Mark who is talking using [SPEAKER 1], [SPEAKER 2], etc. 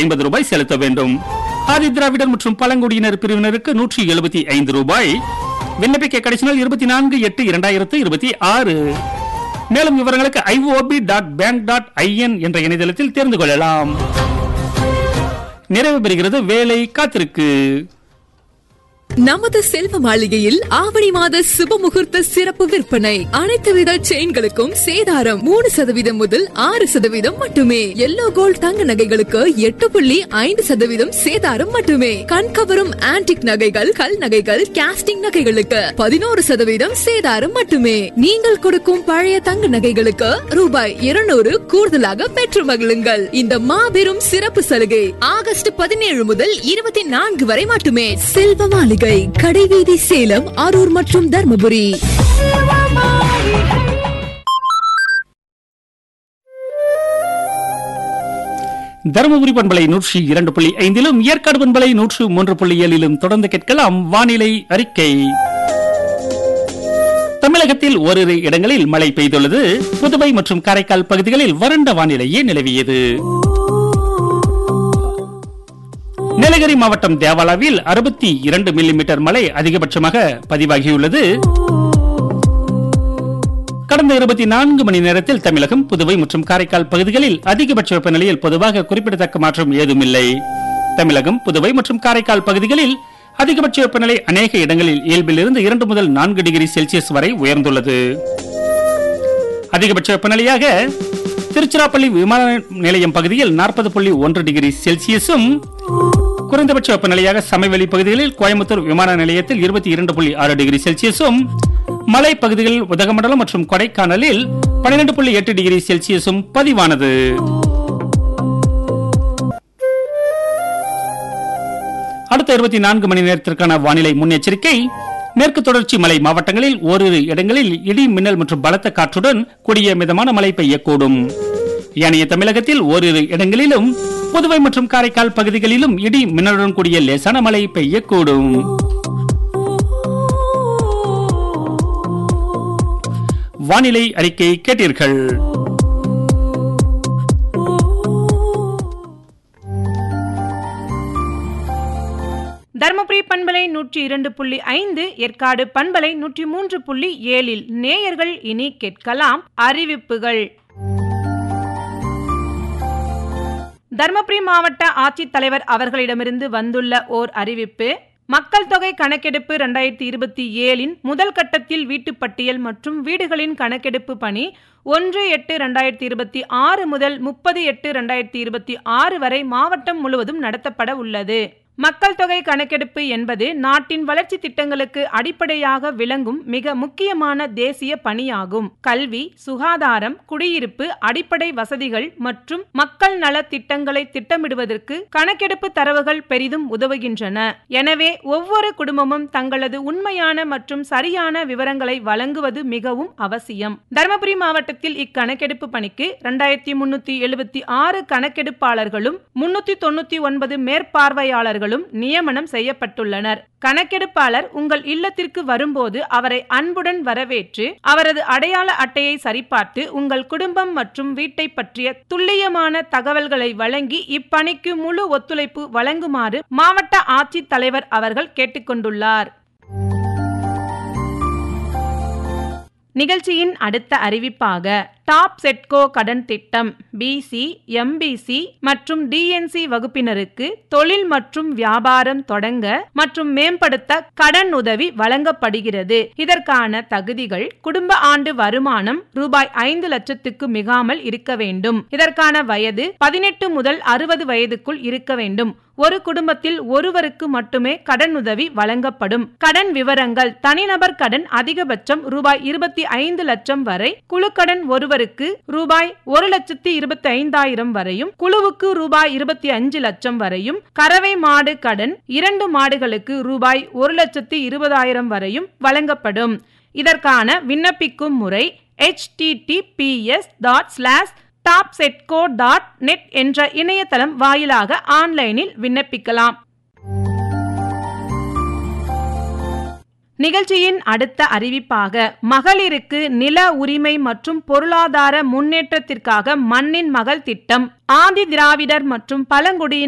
[SPEAKER 1] ஐம்பது ரூபாய் செலுத்த வேண்டும் ஆதி திராவிடர் மற்றும் பழங்குடியினர் பிரிவினருக்கு நூற்றி எழுபத்தி ஐந்து ரூபாய் விண்ணப்பிக்க கடைசி நாள் இருபத்தி நான்கு எட்டு இரண்டாயிரத்து இருபத்தி ஆறு மேலும் விவரங்களுக்கு IOB dot bank dot in என்ற இணையதளத்தில் தெரிந்து கொள்ளலாம் நிறைவு பெறுகிறது வேலை காத்திருக்கு
[SPEAKER 2] நமது செல்வ மாளிகையில் ஆவணி மாத சுப முகூர்த்த சிறப்பு விற்பனை அனைத்து வித செயின்களுக்கும் சேதாரம் மூணு சதவீதம் முதல் ஆறு சதவீதம் மட்டுமே எல்லோ கோல்ட் தங்க நகைகளுக்கு எட்டு புள்ளி ஐந்து சதவீதம் சேதாரம் மட்டுமே கண்கவரும் ஆன்டிக் நகைகள் கல் நகைகள் கேஸ்டிங் நகைகளுக்கு பதினோரு சதவீதம் சேதாரம் மட்டுமே நீங்கள் கொடுக்கும் பழைய தங்க நகைகளுக்கு ரூபாய் இருநூறு கூடுதலாக பெற்று மகிழுங்கள் இந்த மாபெரும் சிறப்பு சலுகை ஆகஸ்ட் பதினேழு முதல் இருபத்தி நான்கு வரை மட்டுமே செல்வ மாளிகை கடைவீதி சேலம் அரூர் மற்றும் தர்மபுரி
[SPEAKER 1] தருமபுரி பண்பலை நூற்றி இரண்டு புள்ளி ஐந்திலும் ஏற்காடு பண்பலை நூற்று மூன்று புள்ளி ஏழிலும் தொடர்ந்து கேட்கலாம் வானிலை அறிக்கை தமிழகத்தில் ஓரிரு இடங்களில் மழை பெய்துள்ளது புதுவை மற்றும் காரைக்கால் பகுதிகளில் வறண்ட வானிலையே நிலவியது நீலகிரி மாவட்டம் தேவாலாவில் அறுபத்தி இரண்டு மில்லிமீட்டர் மழை அதிகபட்சமாக பதிவாகியுள்ளது கடந்த இருபத்தி நான்கு மணி நேரத்தில் தமிழகம் புதுவை மற்றும் காரைக்கால் பகுதிகளில் அதிகபட்ச வெப்பநிலையில் பொதுவாக குறிப்பிடத்தக்க மாற்றம் ஏதுமில்லை தமிழகம் புதுவை மற்றும் காரைக்கால் பகுதிகளில் அதிகபட்ச வெப்பநிலை அநேக இடங்களில் இயல்பிலிருந்து இரண்டு முதல் நான்கு டிகிரி செல்சியஸ் வரை உயர்ந்துள்ளது அதிகபட்ச வெப்பநிலையாக திருச்சிராப்பள்ளி விமான நிலையம் பகுதியில் நாற்பது புள்ளி ஒன்று டிகிரி செல்சியஸும் குறைந்தபட்ச வெப்பநிலையாக சமவெளி பகுதிகளில் கோயம்புத்தூர் விமான நிலையத்தில் இருபத்தி இரண்டு புள்ளி ஆறு டிகிரி செல்சியஸும் மலை பகுதிகளில் உதகமண்டலம் மற்றும் கொடைக்கானலில் பன்னிரண்டு புள்ளி எட்டு டிகிரி செல்சியஸும் பதிவானது அடுத்த இருபத்தி நான்கு மணி நேரத்திற்கான வானிலை முன்னெச்சரிக்கை மேற்கு தொடர்ச்சி மலை மாவட்டங்களில் ஓரிரு இடங்களில் இடி மின்னல் மற்றும் பலத்த காற்றுடன் கூடிய மிதமான மழை பெய்யக்கூடும் ஏனைய தமிழகத்தில் ஓரிரு இடங்களிலும் புதுவை மற்றும் காரைக்கால் பகுதிகளிலும் இடி மின்னலுடன் கூடிய லேசான மழை பெய்யக்கூடும் வானிலை அறிக்கை கேட்டீர்கள்
[SPEAKER 3] தருமபுரி பண்பலை நூற்றி இரண்டு புள்ளி ஐந்து ஏற்காடு பண்பலை நூற்றி மூன்று புள்ளி ஏழில் நேயர்கள் இனி கேட்கலாம் அறிவிப்புகள் தருமபுரி மாவட்ட ஆட்சித்தலைவர் அவர்களிடமிருந்து வந்துள்ள ஓர் அறிவிப்பு மக்கள் தொகை கணக்கெடுப்பு இரண்டாயிரத்தி இருபத்தி ஏழின் முதல் கட்டத்தில் வீட்டுப் பட்டியல் மற்றும் வீடுகளின் கணக்கெடுப்பு பணி ஒன்று எட்டு இரண்டாயிரத்தி இருபத்தி ஆறு முதல் முப்பது எட்டு இரண்டாயிரத்தி இருபத்தி ஆறு வரை மாவட்டம் முழுவதும் நடத்தப்பட உள்ளது மக்கள் தொகை கணக்கெடுப்பு என்பது நாட்டின் வளர்ச்சி திட்டங்களுக்கு அடிப்படையாக விளங்கும் மிக முக்கியமான தேசிய பணியாகும் கல்வி சுகாதாரம் குடியிருப்பு அடிப்படை வசதிகள் மற்றும் மக்கள் நல திட்டங்களை திட்டமிடுவதற்கு கணக்கெடுப்பு தரவுகள் பெரிதும் உதவுகின்றன எனவே ஒவ்வொரு குடும்பமும் தங்களது உண்மையான மற்றும் சரியான விவரங்களை வழங்குவது மிகவும் அவசியம் தருமபுரி மாவட்டத்தில் இக்கணக்கெடுப்பு பணிக்கு இரண்டாயிரத்தி முன்னூத்தி எழுபத்தி ஆறு கணக்கெடுப்பாளர்களும் முன்னூத்தி தொண்ணூத்தி ஒன்பது மேற்பார்வையாளர்களும் நியமனம் செய்யப்பட்டுள்ளனர் கணக்கெடுப்பாளர் உங்கள் இல்லத்திற்கு வரும்போது அவரை அன்புடன் வரவேற்று அவரது அடையாள அட்டையை சரிபார்த்து உங்கள் குடும்பம் மற்றும் வீட்டை பற்றிய துல்லியமான தகவல்களை வழங்கி இப்பணிக்கு முழு ஒத்துழைப்பு வழங்குமாறு மாவட்ட ஆட்சித் தலைவர் அவர்கள் கேட்டுக்கொண்டுள்ளார் நிகழ்ச்சியின் அடுத்த அறிவிப்பாக டாப் செட்கோ கடன் திட்டம் பிசி எம்பிசி மற்றும் டிஎன்சி வகுப்பினருக்கு தொழில் மற்றும் வியாபாரம் தொடங்க மற்றும் மேம்படுத்த கடன் உதவி வழங்கப்படுகிறது இதற்கான தகுதிகள் குடும்ப ஆண்டு வருமானம் ரூபாய் ஐந்து லட்சத்துக்கு மிகாமல் இருக்க வேண்டும் இதற்கான வயது பதினெட்டு முதல் அறுபது வயதுக்குள் இருக்க வேண்டும் ஒரு குடும்பத்தில் ஒருவருக்கு மட்டுமே கடன் உதவி வழங்கப்படும் கடன் விவரங்கள் தனிநபர் கடன் அதிகபட்சம் ரூபாய் இருபத்தி ஐந்து லட்சம் வரை குழு கடன் ஒருவருக்கு ரூபாய் ஒரு லட்சத்தி இருபத்தி ஐந்தாயிரம் வரையும் குழுவுக்கு ரூபாய் இருபத்தி அஞ்சு லட்சம் வரையும் கறவை மாடு கடன் இரண்டு மாடுகளுக்கு ரூபாய் ஒரு லட்சத்தி இருபதாயிரம் வரையும் வழங்கப்படும் இதற்கான விண்ணப்பிக்கும் முறை https dot slash TABCEDCO dot net என்ற இணையதளம் வாயிலாக ஆன்லைனில் விண்ணப்பிக்கலாம் நிகழ்ச்சியின் அடுத்த அறிவிப்பாக மகளிருக்கு நில உரிமை மற்றும் பொருளாதார முன்னேற்றத்திற்காக மண்ணின் மகள் திட்டம் ஆதி திராவிடர் மற்றும் பழங்குடியினர்